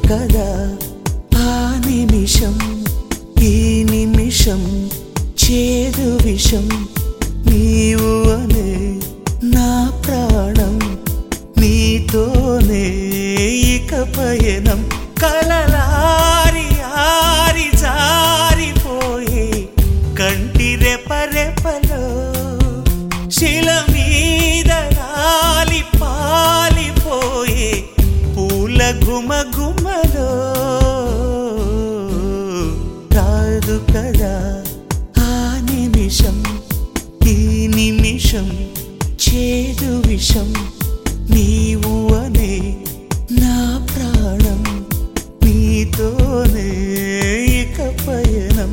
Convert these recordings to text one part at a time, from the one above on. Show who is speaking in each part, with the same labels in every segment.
Speaker 1: కదా ఆ నిమిషం ఈ నిమిషం చేదు విషం నీవు అనే నా ప్రాణం నీతోనే ఇక పయనం కలలారి ఆరి జారిపోయే కంటి రెపరెపలో శిల మీద రాలి పాలిపోయే పూల గుమ గుమలో కాదు కదా ఆ నిమిషం ఈ నిమిషం చేదు విషం నీవు అనే నా ప్రాణం నీతోనే ఇక పయనం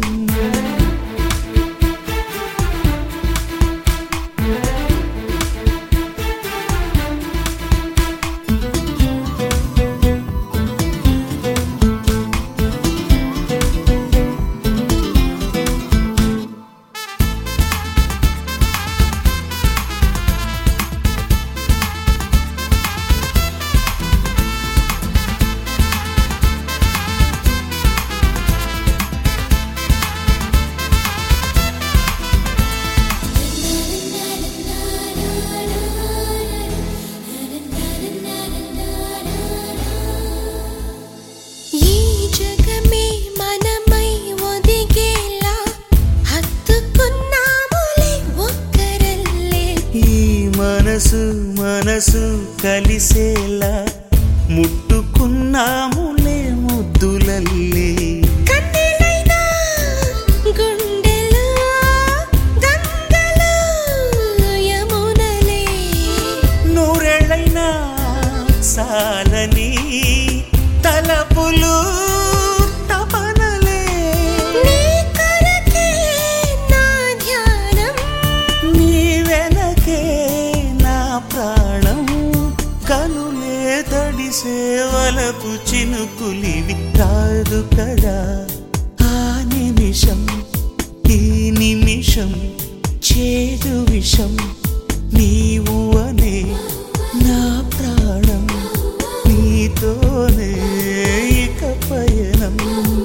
Speaker 2: ఈ జగమే మనమై ఒదిగేలా హత్తుకున్నాములే ఒక్కరల్లే
Speaker 1: ఈ మనసు మనసు కలిసేలా ముట్టుకున్నాములే ముద్దులల్లే
Speaker 2: కన్నెలైనా గుండెలో గంగలో యమునలే
Speaker 1: నూరెళ్ళైనా సాలని తలపులు తపనలే
Speaker 2: నీ కొరకే నా ధ్యానం
Speaker 1: నీ వెనకే నా ప్రాణం కనులే తడిసే వలపు చినుకులివి కాదు కదా ఆ నిమిషం ఈ నిమిషం చేదు విషం నీవు అనే నా ప్రాణం నీతోనే ఇక పయనం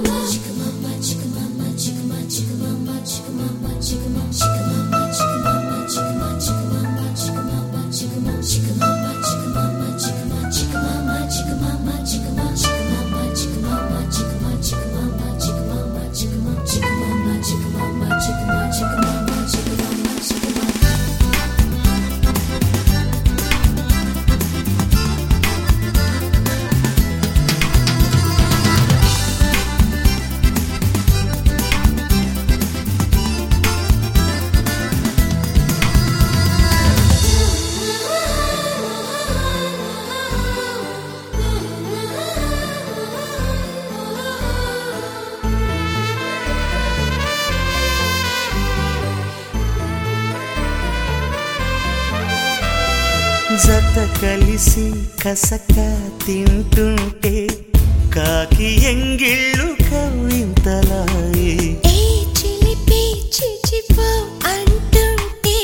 Speaker 1: జత కలిసి కసక తింటుంటే కాకి ఎంగిళ్ళు కవింతలాయే
Speaker 2: ఏ చిలిపి చిచిపో అంటుంటే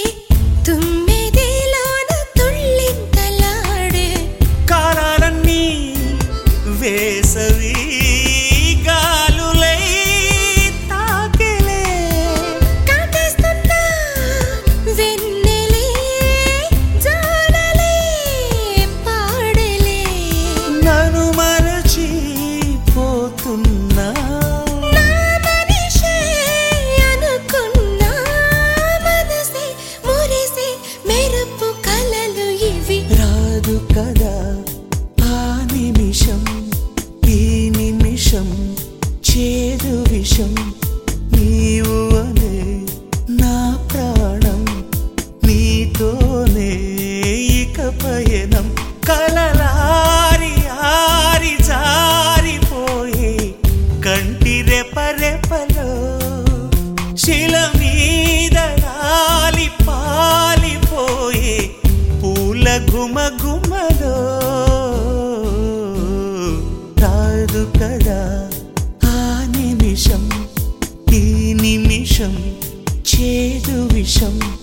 Speaker 2: తుమ్మెదేలోన తుళ్ళింతలాడే
Speaker 1: కాలాలన్నీ వేసవి గాలులై తాకిలే
Speaker 2: కాటేస్తున్నా వెన్నెలే జానలే పాడలే
Speaker 1: నన్ను మరచి పోతున్నా
Speaker 2: నా మనిషే అనుకున్నా మనసే మురిసే మెరుపు కలలు ఇవి
Speaker 1: రాదు కదా ఆ నిమిషం ఈ నిమిషం చేదు విషం నీవు అనే నా ప్రాణం నీతోనే ఇక పయనం కలలారి ఆరి జారిపోయే కంటి రెపరెపలో శిల మీద రాలి పాలిపోయే పూల గుమ గుమలో కాదు కదా ఆ నిమిషం ఈ నిమిషం చేదు విషం